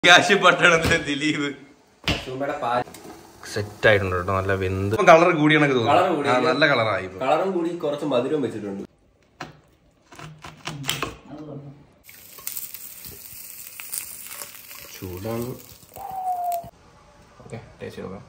കാശി പട്ടണത്തിലെ ദിലീപ് ചുമ്പയുടെ പാൽ സെറ്റ് ആയിട്ടുണ്ട് കേട്ടോ നല്ല വെന്ത് കളർ കൂടി കണക്ക് Colour തോന്നുന്നു കൂടി. ആ, നല്ല കളറായി ഇപ്പൊ കളറും കൂടി കുറച്ച് മധുരവും വെച്ചിട്ടുണ്ട് ചൂടാണ് ഓക്കെ ടേസ്റ്റ് നോക്കാം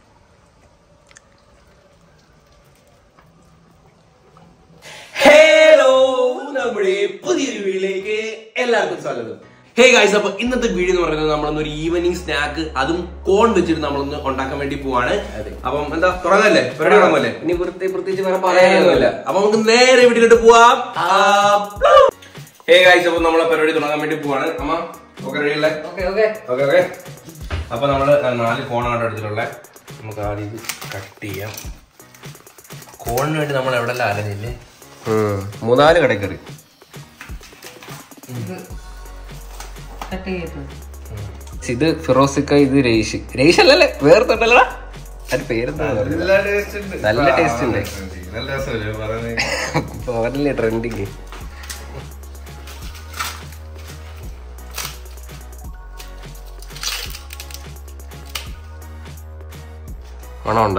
ഹലോ നമ്മുടെ പുതിയൊരു വീഡിയോയിലേക്ക് എല്ലാവർക്കും സ്വാഗതം ഹേ ഗൈസ് അപ്പൊ ഇന്നത്തെ വീഡിയോ എന്ന് പറയുന്നത് നമ്മളൊന്നൊരു ഈവനിങ് സ്നാക്ക് അതും കോൺ വെച്ചിട്ട് നമ്മളൊന്ന് ഉണ്ടാക്കാൻ വേണ്ടി പോവാണ് അപ്പം എന്താ തുടങ്ങല്ലേ പരിപാടി തുടങ്ങല്ലേ ഇനി വൃത്തി പ്രത്യേകിച്ച് വേറെ പറയാനൊന്നുമില്ല പറയാനൊന്നുമില്ല അപ്പൊ നമുക്ക് നേരെ വീട്ടിലോട്ട് പോവാം ഹേ ഗൈസ് അപ്പൊ നമ്മളെ പരിപാടി തുടങ്ങാൻ വേണ്ടി പോവാണ് അമ്മ ഓക്കെ റെഡി അല്ലേ ഓക്കെ ഓക്കെ ഓക്കെ ഓക്കെ അപ്പൊ നമ്മള് നാല് കോണാണ് എടുത്തിട്ടുള്ളത് നമുക്ക് ആദ്യം ഇത് കട്ട് ചെയ്യാം കോണിന് വേണ്ടി നമ്മൾ എവിടെ അലഞ്ഞില്ലേ മൂന്നാല് കടക്കറി കട്ട് ചെയ്തിട്ട് ഇത് ഫിറോസിക്ക ഇത് രേഷ് രേഷ് അല്ലല്ലേ വേർത്തുണ്ടല്ലടാ അത് പേരെന്താ നല്ല ടേസ്റ്റ് ഉണ്ട് നല്ല രസമല്ലേ പറയുന്നത് പോരല്ലേ ട്രെൻഡിങ് മണമുണ്ടോ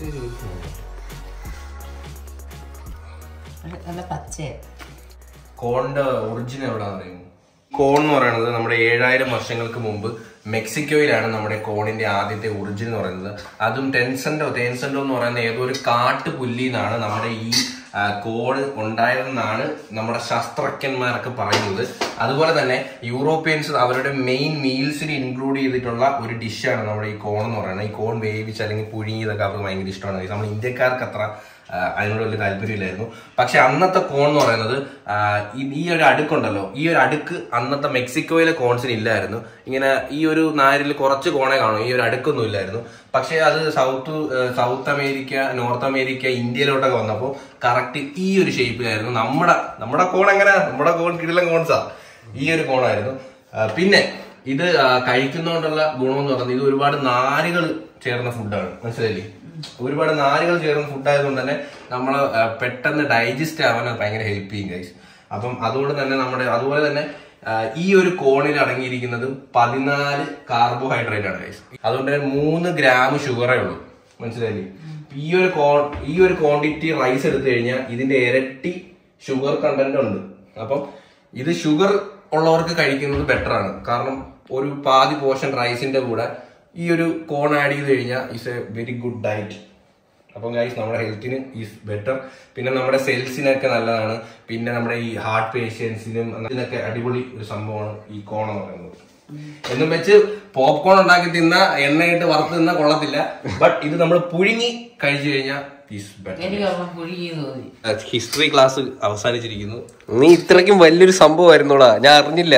നല്ല പച്ചയാ കോണിന്റെ ഒറിജിൻ എവിടെയാണെന്ന് അറിയുമോ കോൺ എന്ന് പറയുന്നത് നമ്മുടെ ഏഴായിരം വർഷങ്ങൾക്ക് മുമ്പ് മെക്സിക്കോയിലാണ് നമ്മുടെ കോണിന്റെ ആദ്യത്തെ ഒറിജിൻ എന്ന് പറയുന്നത് അതും ടെൻസെന്റോ തേൻസെന്റോ എന്ന് പറയുന്ന ഏതോ ഒരു കാട്ടുപുല്ലിന്നാണ് നമ്മുടെ ഈ ആ, കോൺ ഉണ്ടായതെന്നാണ് നമ്മുടെ ശാസ്ത്രജ്ഞന്മാരൊക്കെ പറയുന്നത് അതുപോലെ തന്നെ യൂറോപ്യൻസ് അവരുടെ മെയിൻ മീൽസിൽ ഇൻക്ലൂഡ് ചെയ്തിട്ടുള്ള ഒരു ഡിഷാണ് നമ്മുടെ ഈ കോൺ എന്ന് പറയുന്നത് ഈ കോൺ വേവിച്ച് അല്ലെങ്കിൽ പുഴുങ്ങിയതൊക്കെ അവർക്ക് ഭയങ്കര ഇഷ്ടമാണ് നമ്മൾ ഇന്ത്യക്കാർക്ക് അത്ര ആ, അതിനോട് വലിയ താല്പര്യമില്ലായിരുന്നു പക്ഷെ അന്നത്തെ കോൺ എന്ന് പറയുന്നത് ആ, ഈ- ഈ ഒരു അടുക്കുണ്ടല്ലോ ഈ ഒരു അടുക്ക് അന്നത്തെ മെക്സിക്കോയിലെ കോൺസിന് ഇല്ലായിരുന്നു ഇങ്ങനെ ഈ ഒരു നാരിൽ കുറച്ച് കോണേ കാണും ഈ ഒരു അടുക്കൊന്നും ഇല്ലായിരുന്നു പക്ഷെ അത് സൗത്ത് ഏ, സൗത്ത് അമേരിക്ക നോർത്ത് അമേരിക്ക ഇന്ത്യയിലോട്ടൊക്കെ വന്നപ്പോൾ കറക്റ്റ് ഈ ഒരു ഷേപ്പിലായിരുന്നു നമ്മുടെ നമ്മുടെ കോൺ എങ്ങനെ നമ്മുടെ കോൺ കിടിലൻ കോൺസാ ഈ ഒരു കോണായിരുന്നു ആ, പിന്നെ ഇത് ആ, കഴിക്കുന്നതുകൊണ്ടുള്ള ഗുണമെന്ന് പറയുന്നത് ഇത് ഒരുപാട് നാരുകൾ ചേർന്ന ഫുഡാണ് മനസ്സിലായില്ലേ ഒരുപാട് നാരുകൾ ചേർന്ന ഫുഡ് ആയതുകൊണ്ട് തന്നെ നമ്മൾ പെട്ടെന്ന് ഡൈജസ്റ്റ് ആവാൻ അത് ഭയങ്കര ഹെൽപ്പ് ചെയ്യും ഗൈസ് അപ്പം അതുകൊണ്ട് തന്നെ നമ്മുടെ അതുപോലെ തന്നെ ആ, ഈ ഒരു കോണിൽ അടങ്ങിയിരിക്കുന്നത് പതിനാല് കാർബോഹൈഡ്രേറ്റ് ആണ് ഗൈസ് അതുകൊണ്ട് തന്നെ മൂന്ന് ഗ്രാം ഷുഗറേ ഉള്ളൂ മനസ്സിലായില്ലേ ഈ ഒരു കോൺ ഈ ഒരു ക്വാണ്ടിറ്റി റൈസ് എടുത്തു കഴിഞ്ഞാൽ ഇതിന്റെ ഇരട്ടി ഷുഗർ കണ്ടന്റ് ഉണ്ട് അപ്പം ഇത് ഷുഗർ ഉള്ളവർക്ക് കഴിക്കുന്നത് ബെറ്റർ ആണ് കാരണം ഒരു പാതി പോർഷൻ റൈസിന്റെ കൂടെ ഈ ഒരു കോൺ ആഡ് ചെയ്ത് കഴിഞ്ഞാൽ is a very good diet അപ്പം ഗൈസ് നമ്മുടെ ഹെൽത്തിന് ഈസ് ബെറ്റർ പിന്നെ നമ്മുടെ സെൽസിനൊക്കെ നല്ലതാണ് പിന്നെ നമ്മുടെ ഈ ഹാർട്ട് പേഷ്യൻസിനും ഇതിനൊക്കെ അടിപൊളി ഒരു സംഭവമാണ് ഈ കോൺ എന്ന് പറയുന്നത് എന്നും വെച്ച് പോപ്കോൺ ഉണ്ടാക്കി തിന്ന എണ്ണയിട്ട് വറുത്ത് തിന്ന കൊള്ളത്തില്ല ബട്ട് ഇത് നമ്മൾ പുഴുങ്ങി കഴിച്ചു കഴിഞ്ഞാൽ ഈസ് ബെറ്റർ എനിക്ക് ഒരെണ്ണം പുഴുകി തോന്നി ഹിസ്റ്ററി ക്ലാസ് അവസാനിച്ചിരിക്കുന്നു നീ ഇത്രയ്ക്കും വലിയൊരു സംഭവമായിരുന്നോടാ ഞാൻ അറിഞ്ഞില്ല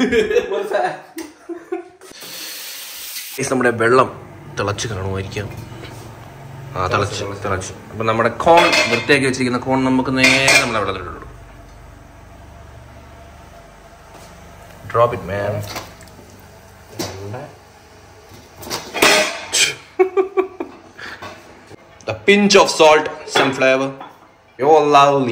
Guys, നമ്മുടെ വെള്ളം തിളച്ച് കാണുമായിരിക്കാം ആ തിളച്ച് തിളച്ച് അപ്പൊ നമ്മുടെ കോൺ വൃത്തിയാക്കി വെച്ചിരിക്കുന്ന കോൺ നമുക്ക് നേരെ നമ്മുടെ വെള്ളത്തിലിട്ടു drop it man The pinch of salt, some flavor. Oh, lovely.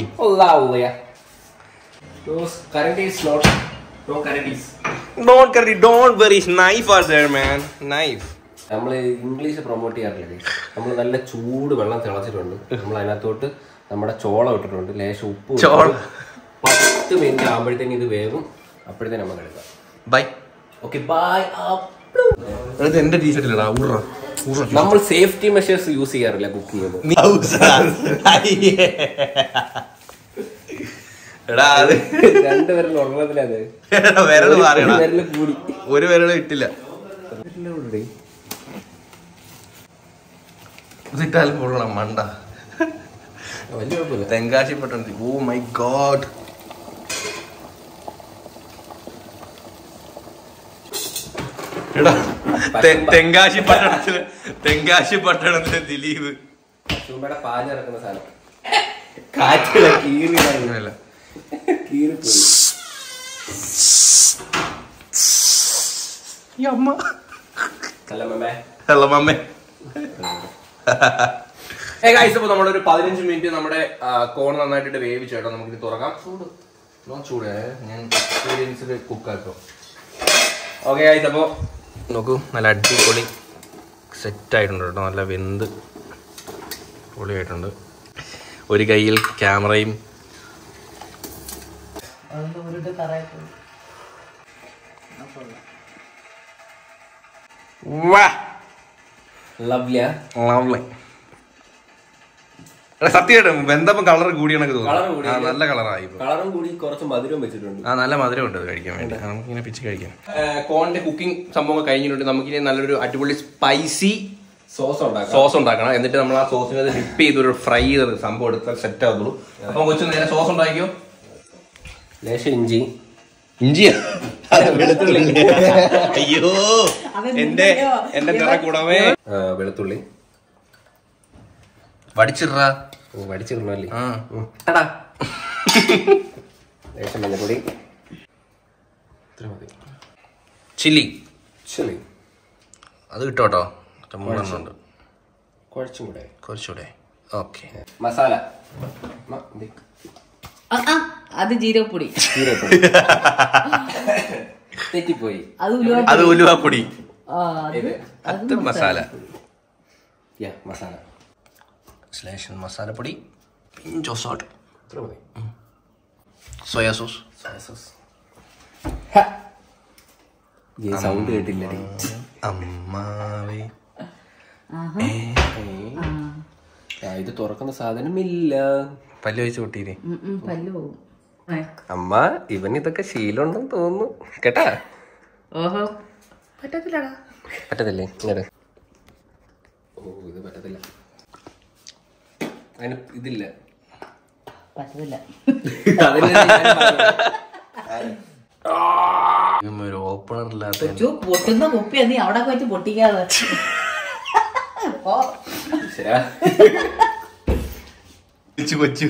Those currenties not no currenties. Don't worry, don't worry. Knife are there, man. Knife. നമ്മൾ ഇംഗ്ലീഷ് പ്രൊമോട്ട് ചെയ്യാറില്ല നമ്മൾ നല്ല ചൂട് വെള്ളം തിളച്ചിട്ടുണ്ട് നമ്മൾ അതിനകത്തോട്ട് നമ്മുടെ ചോളം ഇട്ടിട്ടുണ്ട് ലേശം ഉപ്പ് ഇട്ടിട്ടുണ്ട്. ചോളം. പത്ത് മിനിറ്റ് ആകുമ്പോഴത്തേന് ഇത് വേവും അപ്പോഴത്തേന് നമ്മൾ എടുക്കാം Bye. ഓക്കെ ബൈ ഇത് എന്റെ ടീഷർട്ടിലടാ ഊറ ഊറ നമ്മൾ സേഫ്റ്റി മെഷേഴ്സ് യൂസ് ചെയ്യാറില്ല കുക്ക് ചെയ്യുമ്പോൾ എടാ അത് രണ്ടുപേരും ഉറങ്ങത്തിലത് എടാ, വിരല് മാറിയടാ വിരല് കൂടി ഒരു വിരലും ഇട്ടില്ല ഇതിട്ടാലും കൊള്ളണം മണ്ട വലിയ കുഴപ്പമില്ല തെങ്കാശി പട്ടണത്തിൽ ഓ മൈ ഗോഡ് എടാ തെ- തെങ്കാശി പട്ടണത്തില് തെങ്കാശി പട്ടണത്തിലെ ദിലീപ് ചുമ്പയുടെ പാല് ഇറക്കുന്ന സാധനം കാറ്റുള്ള കീറി അല്ല. കീറിപ്പോയി ഈ അമ്മ അല്ല മമ്മേ ഹലോ മമ്മേ ഏ ഗൈസ് അപ്പൊ നമ്മളൊരു പതിനഞ്ച് മിനിറ്റ് നമ്മുടെ കോൺ നന്നായിട്ട് വേവിച്ചു കേട്ടോ നമുക്ക് ഇത് തുറക്കാം ചൂട് നോ ചൂട് ഞാൻ എക്സ്പീരിയൻസ്ഡ് കുക്കാട്ടോ ഓക്കെ ആയിട്ട് അപ്പോൾ നോക്കൂ നല്ല അടിപൊളി സെറ്റായിട്ടുണ്ട് കേട്ടോ നല്ല വെന്ത് പൊളിയായിട്ടുണ്ട് ഒരു കയ്യിൽ ക്യാമറയും അതൊന്ന് ഉരുട്ട് കറായിട്ട് ലവ്ലിയാ Lovely. എടാ, സത്യമായിട്ടും വെന്തപ്പം കളർ കൂടിയാണെങ്കിൽ Colour തോന്നുന്നു കൂടി. ആ, നല്ല കളറായി ഇപ്പൊ കളറും കൂടി കുറച്ച് മധുരം വെച്ചിട്ടുണ്ട് ആ നല്ല മധുരം ഉണ്ട് അത് കഴിക്കാൻ വേണ്ടി നമുക്ക് ഇങ്ങനെ പിച്ച് കഴിക്കാം കോണിന്റെ കുക്കിംഗ് സംഭവം കഴിഞ്ഞിട്ടുണ്ട് നമുക്കിനി നല്ലൊരു അടിപൊളി സ്പൈസി സോസ് ഉണ്ടാക്കാം സോസ് ഉണ്ടാക്കണം എന്നിട്ട് നമ്മൾ ആ സോസിനെ ഡിപ്പ് ചെയ്ത് ഒരു ഫ്രൈ ചെയ്ത് സംഭവം എടുത്താൽ സെറ്റ് ആവുള്ളൂ അപ്പൊ കൊച്ചു നേരെ സോസ് ഉണ്ടാക്കിയോ ലേശം ഇഞ്ചി ഇഞ്ചിയാ വെളുത്തുള്ളി അയ്യോ എന്റെ എന്റെ നിറ കൂടമേ ആ, വെളുത്തുള്ളി വടിച്ചിട്രാ ഓ, വടിച്ചിടണല്ലേ ആ എടാ ലേശം മഞ്ഞപ്പൊടി ഇത്ര മതി ചില്ലി ശരി അത് കിട്ടോട്ടോ മൂന്നെണ്ണം ഉണ്ട് കുഴച്ചും കൂടെ കുറച്ചുകൂടെ ഓക്കെ മസാല മ, ഇത് ആ, ആ, അത് ജീരകപ്പൊടി ജീരകപ്പൊടി. തെറ്റിപ്പോയി അത് ഉലുവ അത് ഉലുവാപ്പൊടി ആ അത് ഇത് അത് മസാല യാ മസാല സ്ലേഷൻ മസാലപ്പൊടി പിഞ്ചോ സോട്ട് ഇത്ര മതി സോയാ സോസ് സോയ സോസ് ഈ സൗണ്ട് കേട്ടില്ലേ അമ്മാവേ ആഹാ. ആ. ആ, ഇത് തുറക്കുന്ന സാധനമില്ല പല്ല് വെച്ച് പൊട്ടീരെ ഉം, ഉം, പല്ല് പോകും ഏ. അമ്മ ഇവൻ ഇതൊക്കെ ശീലമുണ്ടെന്ന് തോന്നുന്നു കേട്ടാ ഓഹോ പറ്റത്തില്ലടാ പറ്റത്തില്ലേ ഇങ്ങോട്ട് ഓ ഇത് പറ്റത്തില്ല അതിന് ഇതില്ല പറ്റത്തില്ല അതിന് ഒരു ഓപ്പണർ ഇല്ലാത്ത ചു പൊട്ടുന്ന കുപ്പിയാ നീ അവിടെ വെച്ച് പൊട്ടിക്കാതെ ഓ ശരാ കൊച്ചു കൊച്ചു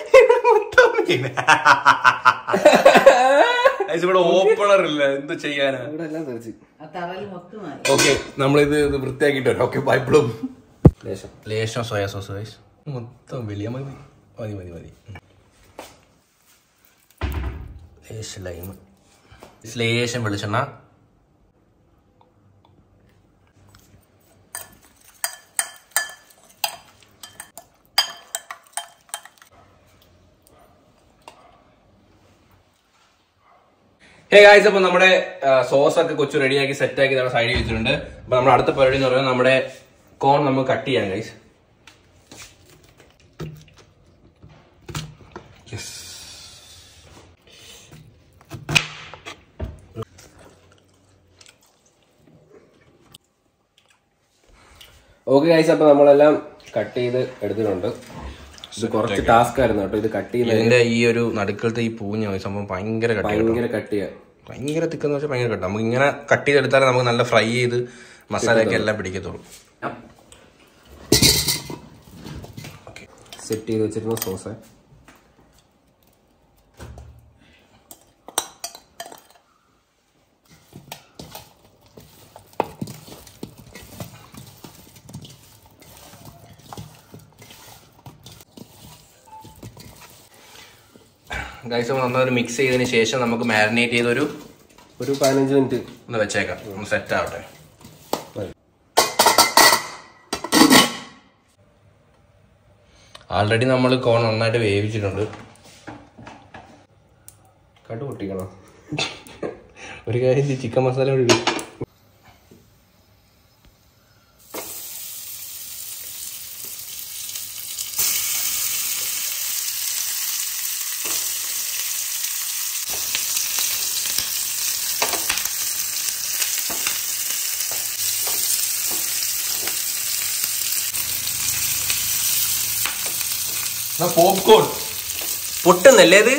ഇവിടെ ഓപ്പണർ ഇല്ല എന്ത് ചെയ്യാനാ ഇവിടെ എല്ലാം തെറിച്ച് ആ തറയിൽ മൊത്തമായി ഓക്കെ നമ്മളിത് ഇത് വൃത്തിയാക്കിട്ടോ ഓക്കെ പൈപ്പിളും ലേശം ലേശം സോയാ സോസ് ഗൈസ് മൊത്തം വലിയ മതി മതി മതി മതി ലേശം ലൈം ലേശം വെളിച്ചെണ്ണ ഹേ ഗായ്സ് അപ്പൊ നമ്മുടെ സോസ് ഒക്കെ കൊച്ചു റെഡിയാക്കി സെറ്റ് ആക്കി നമ്മുടെ സൈഡിൽ വെച്ചിട്ടുണ്ട് അപ്പൊ നമ്മുടെ അടുത്ത പരിപാടി എന്ന് പറയുന്നത് നമ്മുടെ കോൺ നമുക്ക് കട്ട് ചെയ്യാം ഗൈസ് ഓക്കെ ഗൈസ് അപ്പൊ നമ്മളെല്ലാം കട്ട് ചെയ്ത് എടുത്തിട്ടുണ്ട് ഇത് കുറച്ച് ടാസ്ക് ആയിരുന്നു കേട്ടോ ഇത് കട്ട് ചെയ്യുന്നത് ഇതിന്റെ ഈ ഒരു നടുക്കലത്തെ ഈ പൂഞ്ഞ ഈ സംഭവം ഭയങ്കര കട്ടി കേട്ടോ. ഭയങ്കര കട്ട് ചെയ്യാൻ ഭയങ്കര തിക്കെന്ന് വെച്ചാൽ ഭയങ്കര കട്ട് നമുക്ക് ഇങ്ങനെ കട്ട് ചെയ്തെടുത്താലേ നമുക്ക് നല്ല ഫ്രൈ ചെയ്ത് മസാലയൊക്കെ എല്ലാം പിടിക്കത്തുള്ളൂ സെറ്റ് ചെയ്ത് വെച്ചിരുന്ന സോസ് ഗൈസ് നന്നായി മിക്സ് ചെയ്തതിന് ശേഷം നമുക്ക് മാരിനേറ്റ് ചെയ്തൊരു ഒരു പതിനഞ്ച് മിനിറ്റ് ഒന്ന് വെച്ചേക്കാം ഒന്ന് സെറ്റ് ആവട്ടെ മതി. ആൾറെഡി നമ്മൾ കോൺ നന്നായിട്ട് വേവിച്ചിട്ടുണ്ട് കണ്ടു പൊട്ടിക്കണം ഒരു കാര്യം ചിക്കൻ മസാല കൂടി ഇടും. പോപ്കോൺ പൊട്ടുന്നല്ലേ ഇത്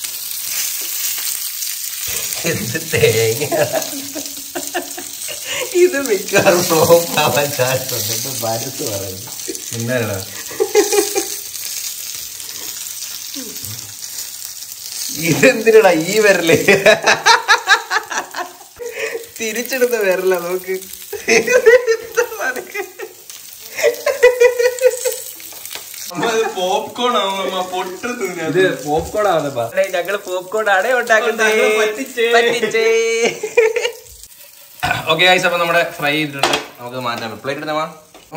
എന്ത് തേങ്ങ ഇത് മിക്കവാറും ഫ്ലോപ്പ് ആവാൻ ചാൻസ് ഉണ്ട് എന്റെ മനസ്സ് പറയുന്നു എന്തായാലും ഇതെന്തിനടാ ഈ വരല് തിരിച്ചെടുത്ത വരല നോക്ക് പോപ്കോൺ ആവും നമ്മ പൊട്ട് ഇത് പോപ്കോൺ ആവുന്നപ്പാ ഞങ്ങള് പോപ്കോൺ ആണ് ഉണ്ടാക്കുന്നത് പറ്റിച്ചേ ഓക്കെ ഗൈസ് അപ്പൊ നമ്മുടെ ഫ്രൈ ചെയ്തിട്ടുണ്ട് നമുക്ക് മാറ്റാം പ്ലേറ്റ് എടുത്താ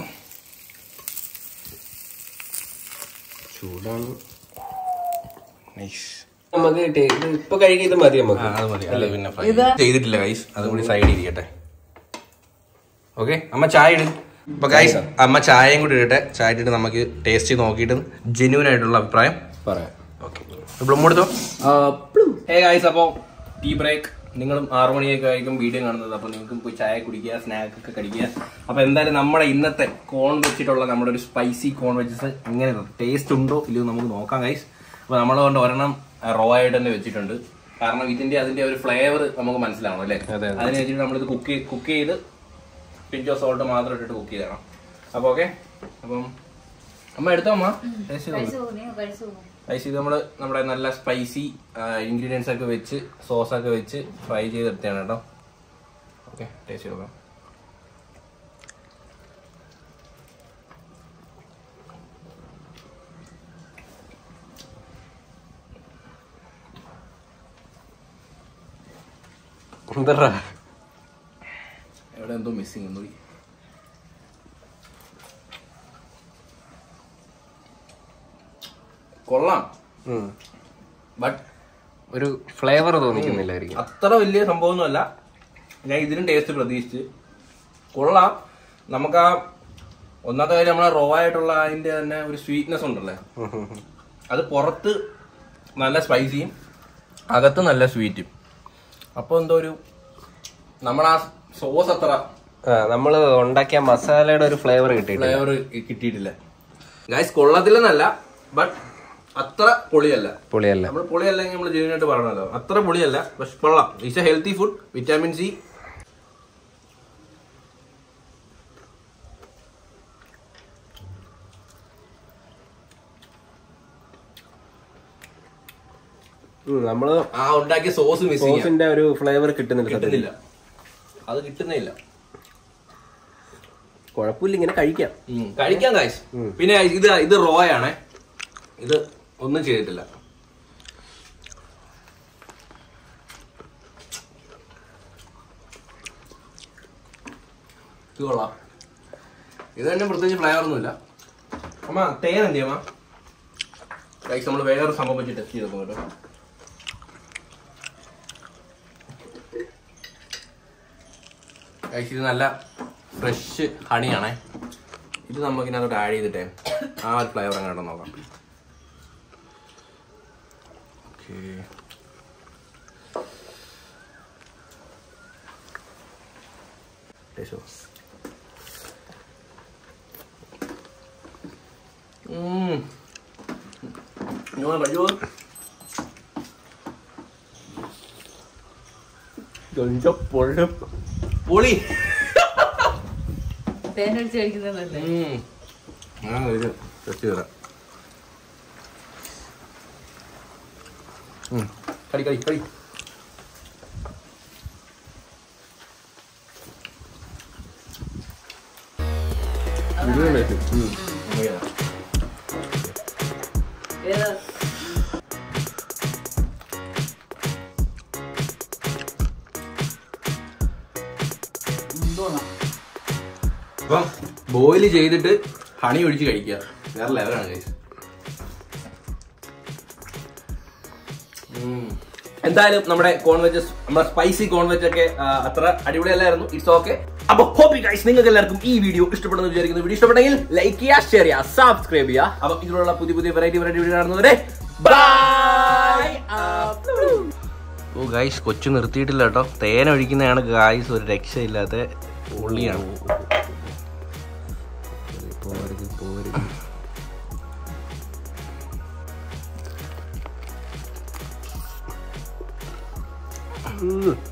ചൂടാണ് നൈസ് നമുക്ക് ടേ- ഇത് ഇപ്പൊ കഴുകിയത് മതി നമുക്ക് അത് മതി അത് പിന്നെ ഫ്രൈ ഇത് ചെയ്തിട്ടില്ല ഗൈസ് അതും കൂടി സൈഡ് ഇരിക്കട്ടെ ഓക്കെ അമ്മ ചായ ഇടും അപ്പൊ ഗൈസ് അമ്മ ചായയും കൂടി ഇടട്ടെ ചായ ഇട്ടിട്ട് നമുക്ക് ടേസ്റ്റ് ചെയ്ത് നോക്കിയിട്ട് ജെന്യൂൻ ആയിട്ടുള്ള അഭിപ്രായം പറയാം ഓക്കെ ബ്ലൂം എടുത്തോ ഹേ ഗൈസ് അപ്പോൾ ടീ ബ്രേക്ക് നിങ്ങളും ആറു മണിയൊക്കെ ആയിരിക്കും വീഡിയോ കാണുന്നത് അപ്പോൾ നിങ്ങൾക്കും പോയി ചായ കുടിക്കുക സ്നാക്ക് ഒക്കെ കടിക്കുക അപ്പോൾ എന്തായാലും നമ്മുടെ ഇന്നത്തെ കോൺ വെച്ചിട്ടുള്ള നമ്മുടെ ഒരു സ്പൈസി കോൺ വെച്ചസ് എങ്ങനെ ടേസ്റ്റ് ഉണ്ടോ ഇല്ലയോ നമുക്ക് നോക്കാം ഗൈസ് അപ്പോൾ നമ്മൾ കൊണ്ട് ഒരെണ്ണം റോ ആയിട്ട് തന്നെ വെച്ചിട്ടുണ്ട് കാരണം ഇതിന്റെ അതിന്റെ ഒരു ഫ്ലേവർ നമുക്ക് മനസ്സിലാവണം അല്ലേ അതിന് വെച്ചിട്ട് നമ്മളിത് കുക്ക് കുക്ക് ചെയ്ത് പിഞ്ചോ സോൾട്ട് മാത്രം ഇട്ടിട്ട് കുക്ക് ചെയ്യണം അപ്പോൾ ഓക്കെ അപ്പം അമ്മ എടുത്തോ അമ്മ ടേസ്റ്റ് ചെയ്തോ റൈസ് ഇത് നമ്മൾ നമ്മുടെ നല്ല സ്പൈസി ഇൻഗ്രീഡിയൻസ് ഒക്കെ വെച്ച് സോസ് ഒക്കെ വെച്ച് ഫ്രൈ ചെയ്തെടുത്തതാണ് കേട്ടോ ഓക്കെ ടേസ്റ്റ് ചെയ്ത് നോക്കാം എന്താ എവിടെ എന്തോ മിസ്സിങ് എന്തോ കൊള്ളാം ബട്ട് ഒരു ഫ്ലേവർ തോന്നിക്കുന്നില്ലായിരിക്കും അത്ര വലിയ സംഭവമൊന്നുമല്ല ഞാൻ ഇതിനും ടേസ്റ്റ് പ്രതീക്ഷിച്ച് കൊള്ളാം നമുക്ക് ആ ഒന്നാമത്തെ കാര്യം നമ്മളെ റോ ആയിട്ടുള്ള അതിന്റെ തന്നെ ഒരു സ്വീറ്റ്നെസ് ഉണ്ടല്ലേ അത് പുറത്ത് നല്ല സ്പൈസിയും അകത്ത് നല്ല സ്വീറ്റും അപ്പൊ എന്തോ ഒരു നമ്മളാ സോസ് അത്ര ആ, നമ്മള് ഉണ്ടാക്കിയ മസാലയുടെ ഒരു ഫ്ലേവർ കിട്ടിയിട്ടില്ല ഫ്ലേവർ കിട്ടിയിട്ടില്ല ഗൈസ് കൊള്ളത്തില്ലെന്നല്ല ബട്ട് അത്ര പൊളിയല്ല പുളിയല്ല നമ്മൾ പൊളിയല്ലെങ്കിൽ നമ്മൾ ജെന്യൂനായിട്ട് പറയണല്ലോ അത്ര പൊളിയല്ല പക്ഷെ കൊള്ളാം it's a healthy food vitamin C ഉം, നമ്മള് ആ ഉണ്ടാക്കിയ സോസ് മിസ് ചെയ്യാം സോസിന്റെ ഒരു ഫ്ലേവർ കിട്ടുന്നില്ല സത്യത്തിൽ. കിട്ടുന്നില്ല അത് കിട്ടുന്നില്ല കുഴപ്പമില്ല ഇങ്ങനെ കഴിക്കാം ഉം, കഴിക്കാം കാശ് പിന്നെ guys, ഇത് ഇത് റോ ആണേ ഇത് ഒന്നും ചെയ്തിട്ടില്ല ഇത് കൊള്ളാം ഇത് തന്നെ പ്രത്യേകിച്ച് ഫ്ലേവർ ഒന്നുമില്ല അമ്മ തേൻ എന്ത് അമ്മ ഗൈസ് നമ്മൾ വേറൊരു സംഭവം വെച്ച് ടെസ്റ്റ് ചെയ്തപ്പോൾ കേട്ടോ ഗൈസ് ഇത് നല്ല ഫ്രഷ് ഹണിയാണേ ഇത് നമുക്ക് ഇതിനകത്തോട്ട് ആഡ് ചെയ്തിട്ടേ ആ ഒരു ഫ്ലേവർ അങ്ങോട്ട് നോക്കാം ഓക്കേ ടേസ്റ്റോ കഴിയോ പൊളി തേനൊഴിച്ച് കഴിക്കുന്നതല്ലേ ഉം. ഞാൻ ഇത് ടെസ്റ്റ് ചെയ്തരാം ഉം. കടി കടി കടി ഏത് എന്തോന്നാ അപ്പം ബോയിൽ ചെയ്തിട്ട് ഹണി ഒഴിച്ച് കഴിക്കുക വേറെ ലെവലാണ് കഴിച്ചത് എന്തായാലും നമ്മുടെ കോൺ വെജസ് നമ്മുടെ സ്പൈസി കോൺ വെജ് ഒക്കെ ആ, അത്ര അടിപൊളിയല്ലായിരുന്നു ഇറ്റ്സ് ഓക്കെ അപ്പൊ ഹോപ്പി ഗൈസ് നിങ്ങൾക്ക് എല്ലാവർക്കും ഈ വീഡിയോ ഇഷ്ടപ്പെടുന്നു വിചാരിക്കുന്നു വീഡിയോ ഇഷ്ടപ്പെട്ടെങ്കിൽ ലൈക്ക് ചെയ്യുക ഷെയർ ചെയ്യുക സബ്സ്ക്രൈബ് ചെയ്യുക അപ്പൊ ഇതിലുള്ള പുതിയ പുതിയ വെറൈറ്റി വെറൈറ്റി വീഡിയോ കാണുന്നവരെ ബൈ ഓ ഗൈസ് കൊച്ചു നിർത്തിയിട്ടില്ല കേട്ടോ തേൻ ഒഴിക്കുന്നതാണ് ഗായ്സ് ഒരു രക്ഷയില്ലാത്ത പൊള്ളിയാണ് പോരുത് പോരുത് ഉം.